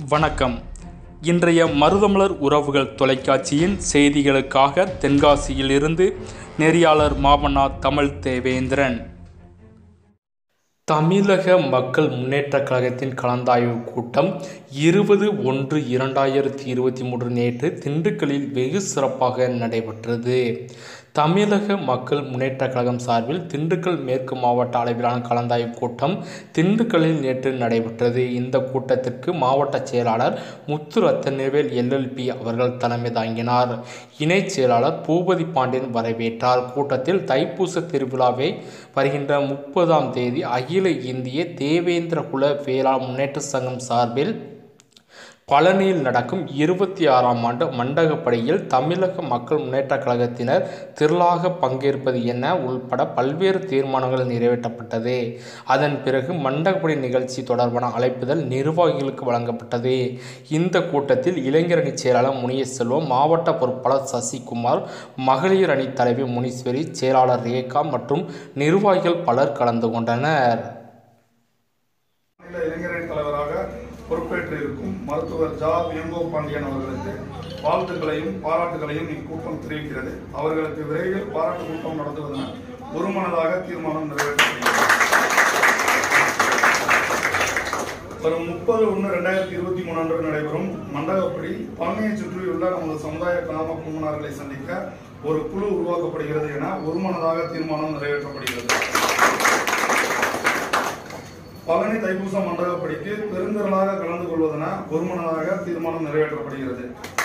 வணக்கம் இன்றைய மருதமலர் உறவுகள் தொலைக்காட்சியின் செய்திகளுக்காக தென்காசியிலிருந்து நெறியாளர் மாமனா தமிழ் தேவேந்திரன் தமிழக மக்கள் முன்னேற்றக் கழகத்தின் கலந்தாய்வு கூட்டம் இருபது ஒன்று இரண்டாயிரத்தி இருபத்தி மூன்று நேற்று திண்டுக்கல்லில் வெகு சிறப்பாக நடைபெற்றது தமிழக மக்கள் முன்னேற்றக் கழகம் சார்பில் திண்டுக்கல் மேற்கு மாவட்ட அளவிலான கலந்தாய்வு கூட்டம் திண்டுக்கல்லில் நேற்று நடைபெற்றது இந்த கூட்டத்திற்கு மாவட்ட செயலாளர் முத்து ரத்தனவேல் எல்எல்பி அவர்கள் தலைமை தாங்கினார் இணைச் செயலாளர் பூபதி பாண்டியன் வரவேற்றார் கூட்டத்தில் தைப்பூச திருவிழாவை வருகின்ற முப்பதாம் தேதி அகில இந்திய தேவேந்திர குல வேளாண் முன்னேற்ற சங்கம் சார்பில் பழனியில் நடக்கும் இருபத்தி ஆறாம் ஆண்டு மண்டகப்படியில் தமிழக மக்கள் முன்னேற்றக் கழகத்தினர் திரளாக பங்கேற்பது என உள்பட பல்வேறு தீர்மானங்கள் நிறைவேற்றப்பட்டது அதன் பிறகு மண்டகப்படி நிகழ்ச்சி தொடர்பான அழைப்புதல் நிர்வாகிகளுக்கு வழங்கப்பட்டது இந்த கூட்டத்தில் இளைஞரணி செயலாளர் முனியசெல்வம் மாவட்ட பொறுப்பாளர் சசிகுமார் மகளிர் அணி தலைவி முனீஸ்வரி செயலாளர் ரேகா மற்றும் நிர்வாகிகள் பலர் கலந்து கொண்டனர் மாநில இளைஞரணி தலைவராக பொறுப்பேற்று இருக்கும் மருத்துவர் ஜா வேங்கோ பாண்டியன் அவர்களுக்கு வாழ்த்துக்களையும் பாராட்டுகளையும் இக்கூட்டம் தெரிவிக்கிறது அவர்களுக்கு விரைவில் பாராட்டு கூட்டம் நடத்துவதென ஒருமனதாக தீர்மானம் நிறைவேற்றப்படுகிறது வரும் முப்பது ஒன்று ரெண்டாயிரத்தி இருபத்தி மூணு அன்று நடைபெறும் மண்டகப்படி பழனியை சுற்றியுள்ள நமது சமுதாய கிராம குழுமனார்களை சந்திக்க ஒரு குழு உருவாக்கப்படுகிறது என ஒருமனதாக தீர்மானம் நிறைவேற்றப்படுகிறது பழனி தைப்பூச மண்டகப்படிக்கு பெருந்திரளாக கலந்து கொள்வதென ஒருமனதாக தீர்மானம் நிறைவேற்றப்படுகிறது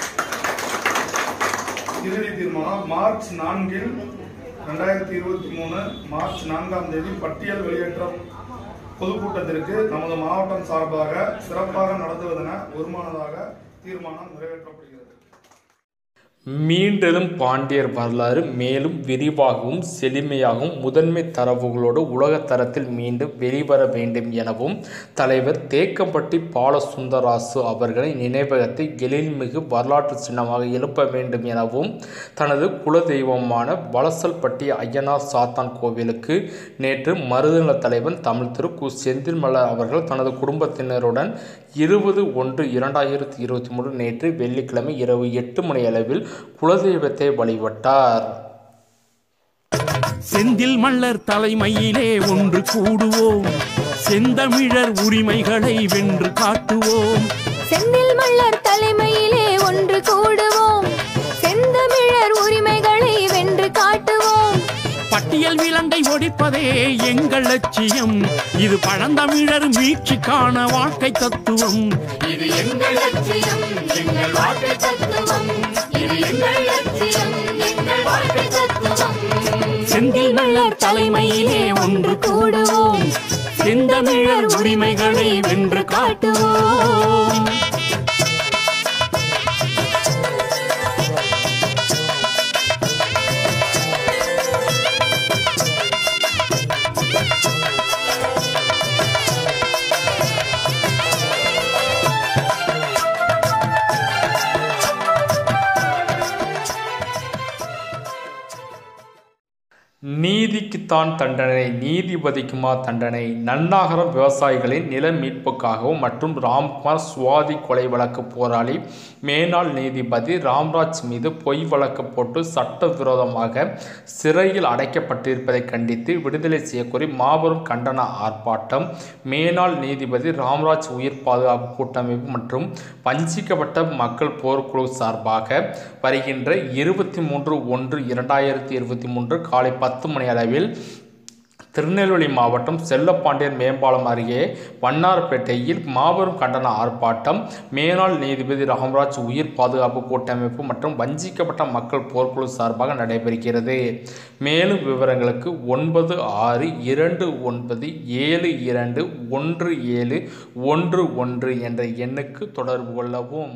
இறுதி தீர்மானம் மார்ச் நான்கில் ரெண்டாயிரத்தி இருபத்தி மூணு மார்ச் நான்காம் தேதி பட்டியல் வெளியேற்ற பொதுக்கூட்டத்திற்கு நமது மாவட்டம் சார்பாக சிறப்பாக நடத்துவதென ஒருமனதாக தீர்மானம் நிறைவேற்றப்படுகிறது மீண்டெழும் பாண்டியர் வரலாறு மேலும் விரிவாகவும் செழுமையாகவும் முதன்மை தரவுகளோடு உலகத் தரத்தில் மீண்டும் வெளிவர வேண்டும் எனவும் தலைவர் தேக்கம்பட்டி பாலசுந்தராசு அவர்களின் நினைவகத்தை எழில்மிகு வரலாற்று சின்னமாக எழுப்ப வேண்டும் எனவும் தனது குலதெய்வமான வலசல்பட்டி ஐயனார் சாத்தான் கோவிலுக்கு நேற்று மருதநல தலைவன் தமிழ் திரு கு செந்தில்மலர் அவர்கள் தனது குடும்பத்தினருடன் இருபது ஒன்று இரண்டாயிரத்தி இருபத்தி மூன்று நேற்று வெள்ளிக்கிழமை இரவு எட்டு மணி அளவில் குலதெய்வத்தை வழிபட்டார் செந்தில் மல்லர் தலைமையிலே ஒன்று கூடுவோம் செந்தமிழர் உரிமைகளை வென்று காட்டுவோம் செந்தில் மல்லர் தலைமையிலே ஒன்று கூடுவோம் செந்தமிழர் உரிமைகளை வென்று காட்டுவோம் பட்டியல் விலங்கை ஒழிப்பதே எங்கள் லட்சியம் இது பழந்தமிழர் மீட்சிக்கான வாழ்க்கை தத்துவம் இது எங்கள் லட்சியம் எங்கள் வாழ்க்கை தத்துவம் இது எங்கள் லட்சியம் எங்கள் வாழ்க்கை தத்துவம் செந்தில் மல்லர் தலைமையிலே ஒன்று கூடுவோம் செந்தமிழர் உரிமைகளை வென்று காட்டுவோம் நீதிக்குத்தான் தண்டனை நீதிபதிக்குமா தண்டனை நன்னாகரம் விவசாயிகளின் நில மீட்புக்காகவும் மற்றும் ராம்குமார் சுவாதி கொலை வழக்கு போராளி மேனாள் நீதிபதி ராம்ராஜ் மீது பொய் வழக்கு போட்டு சட்டவிரோதமாக சிறையில் அடைக்கப்பட்டிருப்பதை கண்டித்து விடுதலை செய்யக்கோரி மாபெரும் கண்டன ஆர்ப்பாட்டம் மேனாள் நீதிபதி ராம்ராஜ் உயிர் பாதுகாப்பு கூட்டமைப்பு மற்றும் வஞ்சிக்கப்பட்ட மக்கள் போர்க்குழு சார்பாக வருகின்ற இருபத்தி மூன்று ஒன்று இரண்டாயிரத்தி இருபத்தி மூன்று காலை பத்து மணி அளவில் திருநெல்வேலி மாவட்டம் செல்லப்பாண்டியன் மேம்பாலம் அருகே வண்ணாரப்பேட்டையில் மாபெரும் கண்டன ஆர்ப்பாட்டம் மேனாள் நீதிபதி ராமராஜ் உயிர் பாதுகாப்பு கூட்டமைப்பு மற்றும் வஞ்சிக்கப்பட்ட மக்கள் போர்க்குழு சார்பாக நடைபெறுகிறது மேலும் விவரங்களுக்கு ஒன்பது ஆறு இரண்டு ஒன்பது ஏழு இரண்டு ஒன்று ஏழு ஒன்று ஒன்று என்ற எண்ணுக்கு தொடர்பு கொள்ளவும்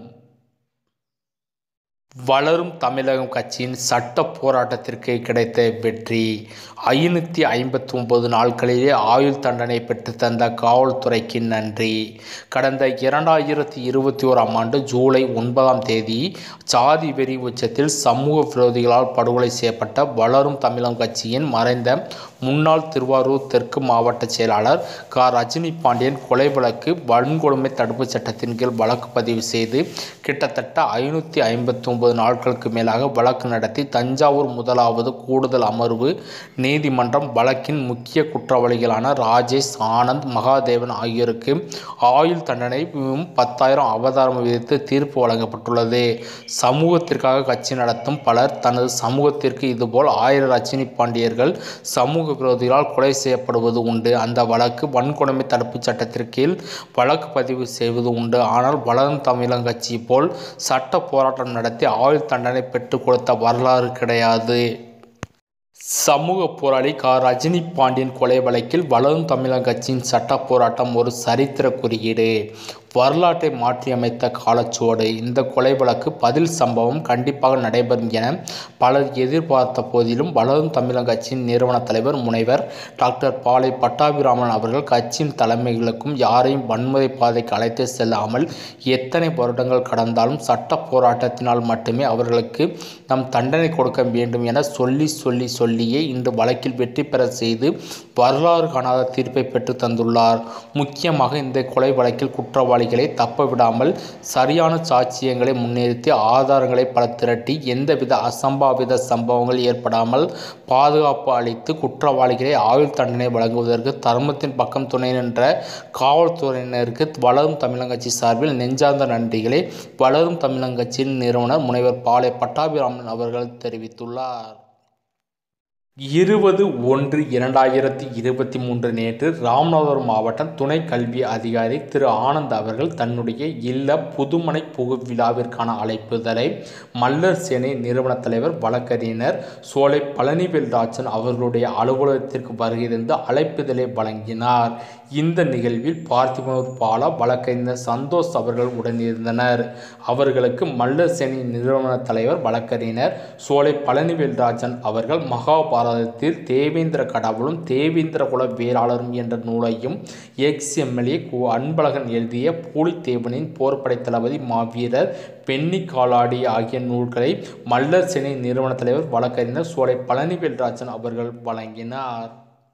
வளரும் தமிழகம் கட்சியின் சட்ட போராட்டத்திற்கு கிடைத்த வெற்றி ஐநூற்றி ஐம்பத்தி ஒன்பது நாட்களிலே ஆயுள் தண்டனை பெற்று தந்த காவல்துறைக்கு நன்றி கடந்த இரண்டாயிரத்தி இருபத்தி ஓராம் ஆண்டு ஜூலை ஒன்பதாம் தேதி சாதி வெறி உச்சத்தில் சமூக விரோதிகளால் படுகொலை செய்யப்பட்ட வளரும் தமிழகம் கட்சியின் மறைந்த முன்னாள் திருவாரூர் தெற்கு மாவட்ட செயலாளர் க ரஜினி பாண்டியன் கொலை வழக்கு வன்கொடுமை தடுப்புச் சட்டத்தின் கீழ் வழக்கு பதிவு செய்து கிட்டத்தட்ட ஐநூற்றி ஐம்பத்தி ஒன்பது நாட்களுக்கு மேலாக வழக்கு நடத்தி தஞ்சாவூர் முதலாவது கூடுதல் அமர்வு நீதிமன்றம் வழக்கின் முக்கிய குற்றவாளிகளான ராஜேஷ் ஆனந்த் மகாதேவன் ஆகியோருக்கு ஆயுள் தண்டனை பத்தாயிரம் அவதாரம் விதித்து தீர்ப்பு வழங்கப்பட்டுள்ளது சமூகத்திற்காக கட்சி நடத்தும் பலர் தனது சமூகத்திற்கு இதுபோல் ஆயிரம் ரஜினி பாண்டியர்கள் சமூக விரோதிகளால் கொலை செய்யப்படுவது உண்டு அந்த வழக்கு வன்கொடுமை தடுப்புச் சட்டத்திற்கு கீழ் வழக்கு பதிவு செய்வது உண்டு ஆனால் வளரும் தமிழகம் கட்சி போல் சட்ட போராட்டம் நடத்தி ஆயுள் தண்டனை பெற்றுக் கொடுத்த வரலாறு கிடையாது சமூக போராளி க ரஜினி பாண்டியன் கொலை வழக்கில் வளரும் தமிழக கட்சியின் சட்ட போராட்டம் ஒரு சரித்திர குறியீடு வரலாற்றை மாற்றியமைத்த காலச்சுவடு இந்த கொலை வழக்கு பதில் சம்பவம் கண்டிப்பாக நடைபெறும் என பலர் எதிர்பார்த்த போதிலும் வளரும் தமிழக கட்சியின் நிறுவன தலைவர் முனைவர் டாக்டர் பாலை பட்டாபிராமன் அவர்கள் கட்சியின் தலைமைகளுக்கும் யாரையும் வன்முறை பாதைக்கு அழைத்து செல்லாமல் எத்தனை வருடங்கள் கடந்தாலும் சட்ட போராட்டத்தினால் மட்டுமே அவர்களுக்கு நம் தண்டனை கொடுக்க வேண்டும் என சொல்லி சொல்லி சொல்லியே இன்று வழக்கில் வெற்றி பெற செய்து வரலாறு காணாத தீர்ப்பை பெற்று தந்துள்ளார் முக்கியமாக இந்த கொலை வழக்கில் குற்றவாளிகளை தப்ப விடாமல் சரியான சாட்சியங்களை முன்னிறுத்தி ஆதாரங்களை பல திரட்டி எந்தவித அசம்பாவித சம்பவங்கள் ஏற்படாமல் பாதுகாப்பு அளித்து குற்றவாளிகளை ஆயுள் தண்டனை வழங்குவதற்கு தர்மத்தின் பக்கம் துணை நின்ற காவல்துறையினருக்கு வளரும் தமிழக கட்சி சார்பில் நெஞ்சார்ந்த நன்றிகளை வளரும் தமிழக கட்சியின் நிறுவனர் முனைவர் பாலை பட்டாபிராமன் அவர்கள் தெரிவித்துள்ளார் இருபது ஒன்று இரண்டாயிரத்தி இருபத்தி மூன்று நேற்று ராமநாதபுரம் மாவட்டம் துணை கல்வி அதிகாரி திரு ஆனந்த் அவர்கள் தன்னுடைய இல்ல புதுமனை புகு விழாவிற்கான அழைப்புதலை மல்லர் சேனை நிறுவன தலைவர் வழக்கறிஞர் சோலை பழனிவேல்ராஜன் அவர்களுடைய அலுவலகத்திற்கு வருகிறது அழைப்புதலை வழங்கினார் இந்த நிகழ்வில் பார்த்திபனூர் பாலா வழக்கறிஞர் சந்தோஷ் அவர்கள் உடனிருந்தனர் அவர்களுக்கு மல்லர் சேனை நிறுவன தலைவர் வழக்கறிஞர் சோலை பழனிவேல்ராஜன் அவர்கள் மகாபாரதத்தில் தேவேந்திர கடவுளும் தேவேந்திர குல வேளாளரும் என்ற நூலையும் எக்ஸ் எம்எல்ஏ கு அன்பழகன் எழுதிய பூலித்தேவனின் போர்ப்படை தளபதி மாவீரர் பெண்ணி காலாடி ஆகிய நூல்களை மல்லர் சேனை நிறுவன தலைவர் வழக்கறிஞர் சோலை பழனிவேல்ராஜன் அவர்கள் வழங்கினார்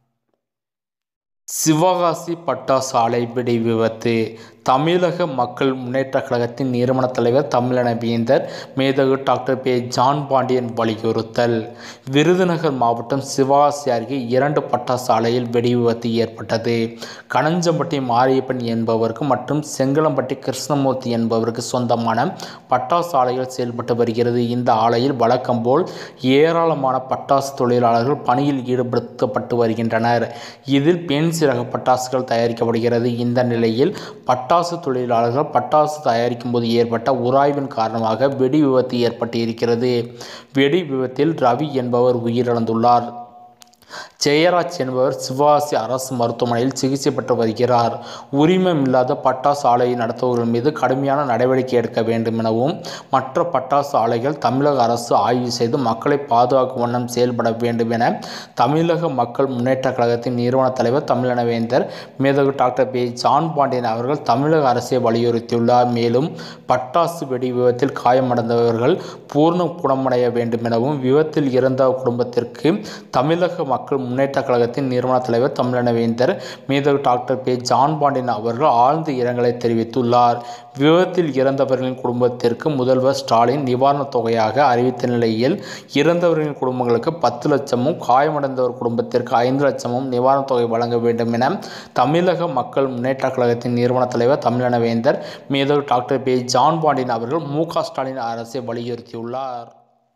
சிவகாசி பட்டாசு ஆலை வெடி விபத்து தமிழக மக்கள் முன்னேற்றக் கழகத்தின் நிறுவன தலைவர் தமிழனவேந்தர் மேதகு டாக்டர் பே ஜான் பாண்டியன் வலியுறுத்தல் விருதுநகர் மாவட்டம் சிவகாசி அருகே இரண்டு பட்டாசு ஆலையில் வெடி விபத்து ஏற்பட்டது கணஞ்சம்பட்டி மாரியப்பன் என்பவருக்கு மற்றும் செங்கலம்பட்டி கிருஷ்ணமூர்த்தி என்பவருக்கு சொந்தமான பட்டாசு ஆலைகள் செயல்பட்டு வருகிறது இந்த ஆலையில் வழக்கம் போல் ஏராளமான பட்டாசு தொழிலாளர்கள் பணியில் ஈடுபடுத்தப்பட்டு வருகின்றனர் இதில் பென்சி ரக பட்டாசுகள் தயாரிக்கப்படுகிறது இந்த நிலையில் பட்டாசு தொழிலாளர்கள் பட்டாசு தயாரிக்கும் போது ஏற்பட்ட உராய்வின் காரணமாக வெடி விபத்து ஏற்பட்டு இருக்கிறது வெடி விபத்தில் ரவி என்பவர் உயிரிழந்துள்ளார் ஜெயராஜ் என்பவர் சிவகாசி அரசு மருத்துவமனையில் சிகிச்சை பெற்று வருகிறார் உரிமம் இல்லாத பட்டாசு ஆலையை நடத்துபவர்கள் மீது கடுமையான நடவடிக்கை எடுக்க வேண்டும் எனவும் மற்ற பட்டாசு ஆலைகள் தமிழக அரசு ஆய்வு செய்து மக்களை பாதுகாக்கும் வண்ணம் செயல்பட வேண்டும் என தமிழக மக்கள் முன்னேற்ற கழகத்தின் நிறுவன தலைவர் தமிழனவேந்தர் மேதகு டாக்டர் பி ஜான் பாண்டியன் அவர்கள் தமிழக அரசை வலியுறுத்தியுள்ளார் மேலும் பட்டாசு வெடி விபத்தில் காயமடைந்தவர்கள் பூர்ண குணமடைய வேண்டும் எனவும் விபத்தில் இறந்த குடும்பத்திற்கு தமிழக மக்கள் முன்னேற்ற கழகத்தின் நிறுவன தலைவர் தமிழனவேந்தர் மீது டாக்டர் பே ஜான் பாண்டியன் அவர்கள் ஆழ்ந்த இரங்கலை தெரிவித்துள்ளார் விபத்தில் இறந்தவர்களின் குடும்பத்திற்கு முதல்வர் ஸ்டாலின் நிவாரணத் தொகையாக அறிவித்த நிலையில் இறந்தவர்களின் குடும்பங்களுக்கு பத்து லட்சமும் காயமடைந்தவர் குடும்பத்திற்கு ஐந்து லட்சமும் நிவாரணத் தொகை வழங்க வேண்டும் என தமிழக மக்கள் முன்னேற்ற கழகத்தின் நிறுவன தலைவர் தமிழனவேந்தர் மீது டாக்டர் பே ஜான் பாண்டியன் அவர்கள் மு க ஸ்டாலின் அரசை வலியுறுத்தியுள்ளார்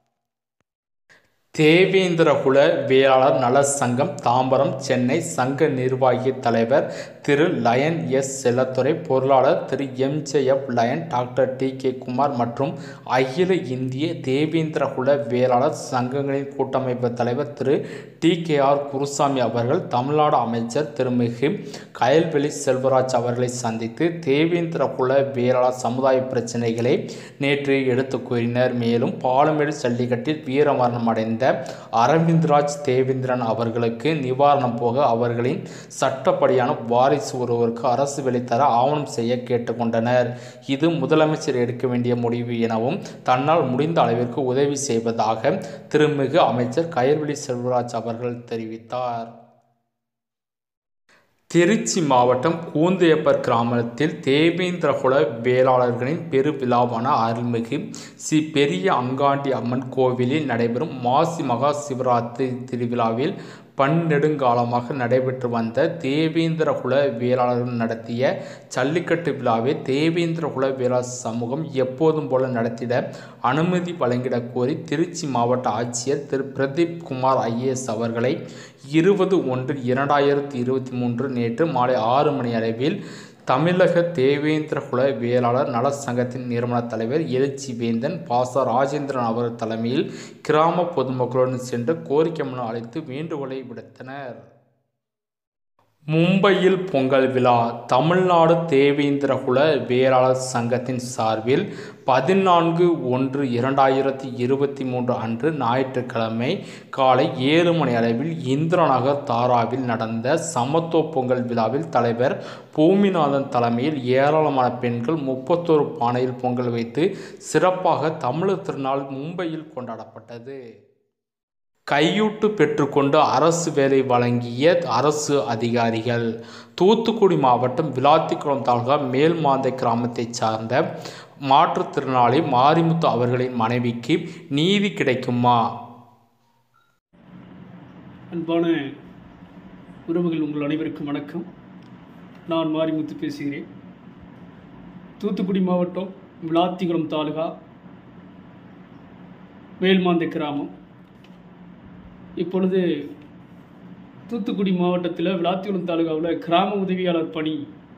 தேவேந்திரகுல வேளாளர் நல சங்கம் தாம்பரம் சென்னை சங்க நிர்வாகி தலைவர் திரு லயன் எஸ் செல்லத்துறை பொருளாளர் Thiru M J F lion doctor T K Kumar மற்றும் அகில இந்திய தேவேந்திரகுல வேளாளர் சங்கங்களின் கூட்டமைப்பு தலைவர் Thiru T K R Gurusamy அவர்கள் தமிழ்நாடு அமைச்சர் திருமிகு கயல்வெளி செல்வராஜ் அவர்களை சந்தித்து தேவேந்திரகுல வேளாளர் சமுதாய பிரச்சனைகளை நேற்று எடுத்து கூறினர் மேலும் பாலமேடு ஜல்லிக்கட்டில் வீரமரணம் அடைந்த அரவிந்த்ராஜ் தேவேந்திரன் அவர்களுக்கு நிவாரணம் போக அவர்களின் சட்டப்படியான வாரிசு ஒருவருக்கு அரசு வேலை தர ஆவணம் செய்ய கேட்டுக்கொண்டனர் இது முதலமைச்சர் எடுக்க வேண்டிய முடிவு எனவும் தன்னால் முடிந்த அளவிற்கு உதவி செய்வதாக திருமிகு அமைச்சர் கயல்விழி செல்வராஜ் அவர்கள் தெரிவித்தார் திருச்சி மாவட்டம் கூந்தையப்பர் கிராமத்தில் தேவேந்திரகுல வேளாளர்களின் பெருவிழாவான அருள்மிகு ஸ்ரீ பெரிய அங்காண்டி அம்மன் கோவிலில் நடைபெறும் மாசி மகா சிவராத்திரி திருவிழாவில் பன்னெடுங்காலமாக நடைபெற்று வந்த தேவேந்திரகுல வேளாளர்கள் நடத்திய ஜல்லிக்கட்டு விழாவை தேவேந்திரகுல வேளாளர் சமூகம் எப்போதும் போல நடத்திட அனுமதி வழங்கிடக் கோரி திருச்சி மாவட்ட ஆட்சியர் திரு பிரதீப் குமார் ஐஏஎஸ் அவர்களை இருபது ஒன்று இரண்டாயிரத்தி இருபத்தி மூன்று நேற்று மாலை ஆறு மணி அளவில் தமிழக தேவேந்திர குல வேளாளர் நல சங்கத்தின் நிறுவன தலைவர் எழுச்சி வேந்தன் பாச ராஜேந்திரன் அவர் தலைமையில் கிராம பொதுமக்களுடன் சென்று கோரிக்கை மனு அளித்து வேண்டுகோளை விடுத்தனர் மும்பையில் பொங்கல் விழா தமிழ்நாடு தேவேந்திரகுல வேளாளர் சங்கத்தின் சார்பில் பதினான்கு ஒன்று இரண்டாயிரத்தி இருபத்தி மூன்று அன்று ஞாயிற்றுக்கிழமை காலை ஏழு மணி அளவில் இந்திரநகர் தாராவில் நடந்த சமத்துவ பொங்கல் விழாவில் தலைவர் பூமிநாதன் தலைமையில் ஏராளமான பெண்கள் முப்பத்தோரு பானையில் பொங்கல் வைத்து சிறப்பாக தமிழர் திருநாள் மும்பையில் கொண்டாடப்பட்டது கையூட்டு பெற்றுக்கொண்டு அரசு வேலை வழங்கிய அரசு அதிகாரிகள் தூத்துக்குடி மாவட்டம் விளாத்திக்குளம் தாலுகா மேல்மாந்தை கிராமத்தைச் சார்ந்த மாற்றுத்திறனாளி மாரிமுத்து அவர்களின் மனைவிக்கு நீதி கிடைக்குமா அன்பான உறவுகள் உங்கள் அனைவருக்கும் வணக்கம் நான் மாரிமுத்து பேசுகிறேன் தூத்துக்குடி மாவட்டம் விளாத்திகுளம் தாலுகா மேல்மாந்தை கிராமம் இப்பொழுது தூத்துக்குடி மாவட்டத்தில் விளாத்திகுளம் தாலுகாவில் கிராம உதவியாளர் பணி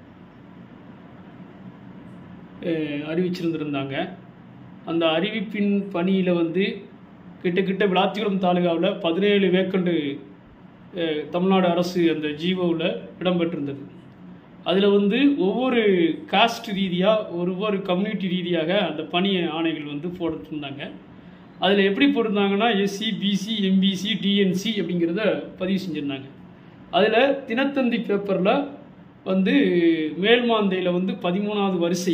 அஹ், அறிவிச்சிருந்திருந்தாங்க அந்த அறிவிப்பின் பணியில் வந்து கிட்டத்தட்ட விளாத்திகுளம் தாலுகாவில் பதினேழு வேக்கண்டு அஹ், தமிழ்நாடு அரசு அந்த ஜீவோவில் இடம்பெற்றிருந்தது அதில் வந்து ஒவ்வொரு காஸ்ட் ரீதியாக ஒவ்வொரு கம்யூனிட்டி ரீதியாக அந்த பணி ஆணைகள் வந்து போட்டுருந்தாங்க அதில் எப்படி போட்டிருந்தாங்கன்னா எஸ்சி பிசி எம்பிசி டிஎன்சி அப்படிங்கிறத பதிவு செஞ்சுருந்தாங்க அதில் தினத்தந்தி பேப்பரில் வந்து மேல்மாந்தையில் வந்து பதிமூணாவது வரிசை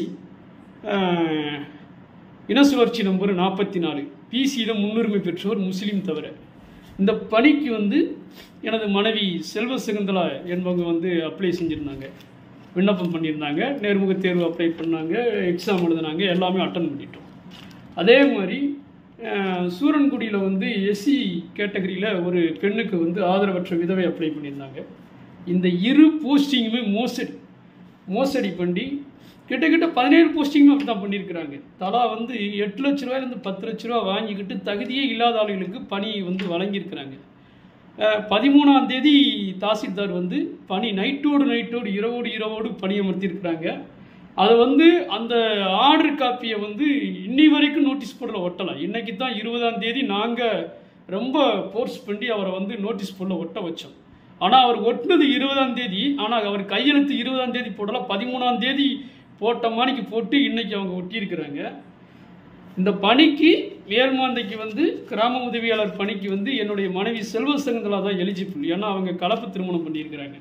அஹ், இனசுழற்சி நம்பர் நாற்பத்தி நாலு பிசியில் முன்னுரிமை பெற்றோர் முஸ்லீம் தவிர இந்த பணிக்கு வந்து எனது மனைவி செல்வ சகுந்தலா என்பவங்க வந்து அப்ளை செஞ்சுருந்தாங்க விண்ணப்பம் பண்ணியிருந்தாங்க நேர்முக தேர்வு அப்ளை பண்ணாங்க எக்ஸாம் எழுதினாங்க எல்லாமே அட்டன் பண்ணிட்டோம் அதே மாதிரி அஹ், சூரன்குடியில் வந்து எஸ்சி கேட்டகரியில் ஒரு பெண்ணுக்கு வந்து ஆதரவற்ற விதவை அப்ளை பண்ணியிருந்தாங்க இந்த இரு போஸ்டிங்குமே மோசடி மோசடி பண்ணி கிட்டத்தட்ட பதினேழு போஸ்டிங்குமே அப்படி தான் பண்ணியிருக்கிறாங்க தலா வந்து எட்டு லட்ச ரூபாயிலேருந்து பத்து லட்ச ரூபா வாங்கிக்கிட்டு தகுதியே இல்லாத ஆளுகளுக்கு பணி வந்து வழங்கியிருக்கிறாங்க அஹ், பதிமூணாம் தேதி தாசில்தார் வந்து பணி நைட்டோடு நைட்டோடு இரவோடு இரவோடு பணியமர்த்தியிருக்கிறாங்க அதை வந்து அந்த ஆர்டர் காப்பியை வந்து இன்னி வரைக்கும் நோட்டீஸ் போர்டில் ஒட்டலாம் இன்னைக்கு தான் இருபதாம் தேதி நாங்கள் ரொம்ப ஃபோர்ஸ் பண்ணி அவரை வந்து நோட்டீஸ் போர்டில் ஒட்ட வச்சோம் ஆனால் அவர் ஒட்டினது இருபதாம் தேதி ஆனால் அவர் கையெழுத்து இருபதாம் தேதி போடல பதிமூணாம் தேதி போட்ட மாணிக்கு போட்டு இன்னைக்கு அவங்க ஒட்டியிருக்கிறாங்க இந்த பணிக்கு வேல்மாந்தைக்கு வந்து கிராம உதவியாளர் பணிக்கு வந்து என்னுடைய மனைவி செல்வ சங்கந்தலா தான் எலிஜிபிள் ஏன்னா அவங்க கலப்பு திருமணம் பண்ணியிருக்கிறாங்க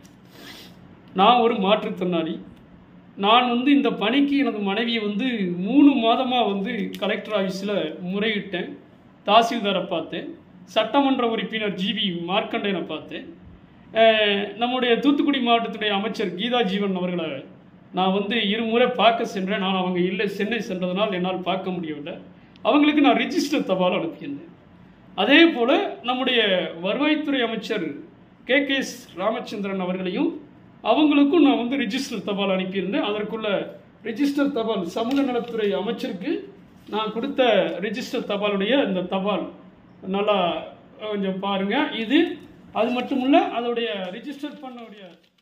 நான் ஒரு மாற்றுத்திறனாளி நான் வந்து இந்த பணிக்கு எனது மனைவியை வந்து மூணு மாதமாக வந்து கலெக்டர் ஆஃபீஸில் முறையிட்டேன் தாசில்தாரை பார்த்தேன் சட்டமன்ற உறுப்பினர் ஜிபி மார்க்கண்டேனை பார்த்தேன் அஹ், நம்முடைய தூத்துக்குடி மாவட்டத்துடைய அமைச்சர் கீதா ஜீவன் அவர்களை நான் வந்து இருமுறை பார்க்க சென்றேன் நான் அவங்க இல்லை சென்னை சென்றதனால் என்னால் பார்க்க முடியவில்லை அவங்களுக்கு நான் ரிஜிஸ்டர் தபால் அனுப்பியிருந்தேன் அதே போல் நம்முடைய வருவாய்த்துறை அமைச்சர் கே கே எஸ் ராமச்சந்திரன் அவர்களையும் அவங்களுக்கும் நான் வந்து ரிஜிஸ்டர் தபால் அனுப்பியிருந்தேன் அதற்குள்ள ரிஜிஸ்டர் தபால் சமூக நலத்துறை அமைச்சருக்கு நான் கொடுத்த ரிஜிஸ்டர் தபாலுடைய இந்த தபால் நல்லா கொஞ்சம் பாருங்க இது அது மட்டும் இல்ல அதோடைய ரிஜிஸ்டர் பண்ணக்கூடிய